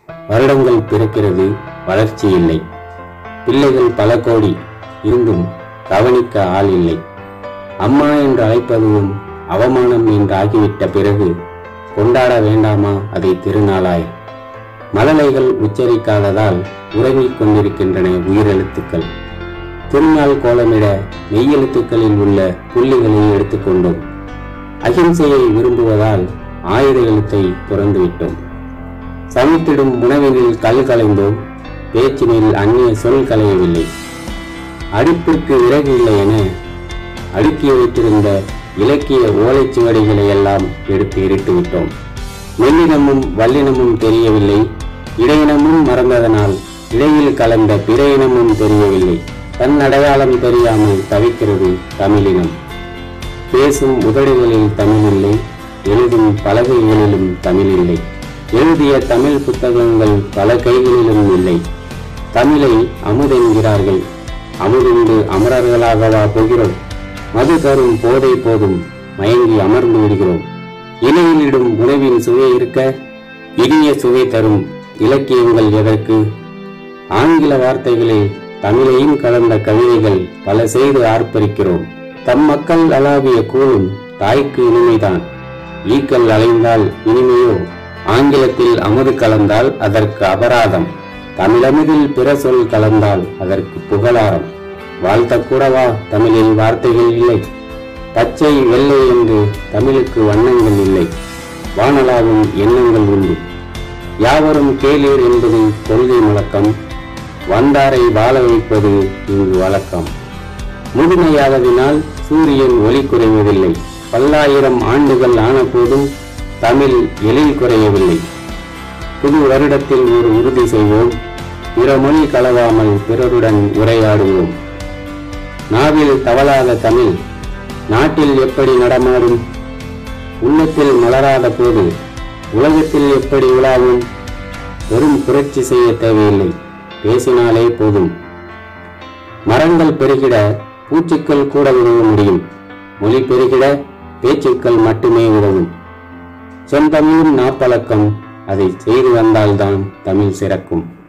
வருடங்கள் பிறக்கிறது வளர்ச்சி இல்லை பிள்ளைகள் பல கோடி இருந்தும் கவனிக்க ஆள் இல்லை அம்மா என்று அழைப்பதும் அவமானம் என்று ஆகிவிட்ட பிறகு கொண்டாட வேண்டாமா அதை திருநாளாய் மழலைகள் உச்சரிக்காததால் உறங்கிக் கொண்டிருக்கின்றன உயிரெழுத்துக்கள் திருநாள் கோலமிட மெய்யெழுத்துக்களில் உள்ள புள்ளிகளை எடுத்துக்கொண்டோம் அகிம்சையை விரும்புவதால் ஆயுத எழுத்தை துறந்துவிட்டோம் சமைத்திடும் உணவினில் கல் கலைந்தோம் பேச்சினில் அந்நிய சொல் கலையவில்லை அடுப்பிற்கு விறகு இல்லை என அடுக்கி வைத்திருந்த இலக்கிய ஓலைச்சுவடிகளை எல்லாம் எடுத்து இருட்டு விட்டோம் மெல்லினமும் வல்லினமும் தெரியவில்லை இடையினமும் மறந்ததனால் இடையில் கலந்த பிற இனமும் தெரியவில்லை தன் அடையாளம் தெரியாமல் தவிக்கிறது தமிழினம் பேசும் உதடுகளில் தமிழ் இல்லை எழுதும் பலகைகளிலும் தமிழ் இல்லை எழுதிய தமிழ் புத்தகங்கள் பல கைகளிலும் இல்லை தமிழை அமுதென்கிறார்கள் அமுதுண்டு அமரர்களாகவா போகிறோம் மது தரும் போதை போதும் மயங்கி அமர்ந்து விடுகிறோம் இலையிலிடும் உணவின் சுவை இருக்க இனிய சுவை தரும் இலக்கியங்கள் எதற்கு ஆங்கில வார்த்தைகளில் தமிழையும் கலந்த கவிதைகள் பல செய்து ஆர்ப்பரிக்கிறோம் தம் மக்கள் அளாவிய கூழும் தாய்க்கு இனிமைதான் ஈக்கள் அலைந்தால் இனிமையோ ஆங்கிலத்தில் அமுது கலந்தால் அதற்கு அபராதம் தமிழமுதில் பிற சொல் கலந்தால் அதற்கு புகழாரம் வாழ்த்தக்கூடவா தமிழில் வார்த்தைகள் இல்லை பச்சை வெள்ளை என்று தமிழுக்கு வண்ணங்கள் இல்லை வானலாவும் எண்ணங்கள் உண்டு யாவரும் கேளீர் என்பது கொள்கை முழக்கம் வந்தாரை வாழ வைப்பது இங்கு வழக்கம் முதுமையாவதினால் சூரியன் ஒளி குறைவதில்லை பல்லாயிரம் ஆண்டுகள் ஆன போதும் தமிழ் எழில் குறையவில்லை புது வருடத்தில் ஒரு உறுதி செய்வோம் பிற மொழி கலவாமல் பிறருடன் உரையாடுவோம் நாவில் தவளாத தமிழ் நாட்டில் எப்படி நடமாடும் உள்ளத்தில் மலராத போது உலகத்தில் எப்படி உலாவும் வெறும் புரட்சி செய்ய தேவையில்லை பேசினாலே போதும் மரங்கள் பெருகிட பூச்சிக்கள் கூட உதவ முடியும் மொழி பெருகிட பேச்சுக்கள் மட்டுமே உதவும் செந்தமிழும் நாப்பழக்கம் அதை செய்து வந்தால்தான் தமிழ் சிறக்கும்